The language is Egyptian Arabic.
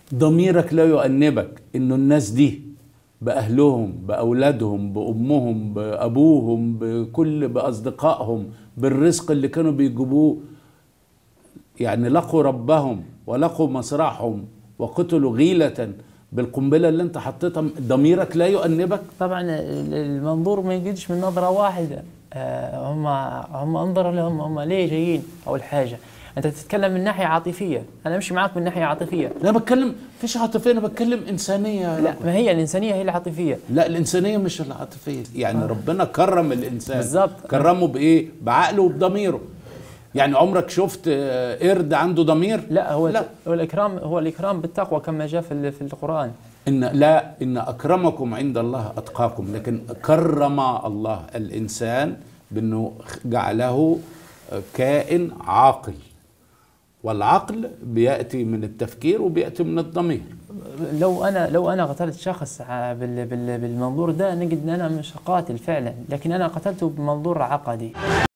ضميرك لا يؤنبك انه الناس دي باهلهم باولادهم بامهم بابوهم بكل باصدقائهم بالرزق اللي كانوا بيجيبوه يعني لقوا ربهم ولقوا مصرعهم وقتلوا غيلة بالقنبلة اللي انت حطيتها ضميرك لا يؤنبك طبعا ال- المنظور ما يجيش من نظرة واحدة آه، هم هم انظر لهم هم ليه جايين أول حاجة أنت تتكلم من ناحية عاطفية أنا أمشي معاك من ناحية عاطفية انا بتكلم فيش عاطفية انا بتكلم انسانية لا ما هي الإنسانية هي العاطفية لا الانسانية مش العاطفية يعني ربنا كرم الانسان بالظبط. كرمه بايه بعقله وبضميره يعني عمرك شفت آه، قرد عنده ضمير لا هو لا. هو الإكرام هو الإكرام بالتقوى كما جاء في ال- في القرآن إن لا إن أكرمكم عند الله أتقاكم لكن كرم الله الإنسان بأنه جعله كائن عاقل والعقل بيأتي من التفكير وبيأتي من الضمير لو انا لو انا قتلت شخص ع- بال- بال- بالمنظور ده نجد ان انا مش قاتل فعلا لكن انا قتلته بمنظور عقدي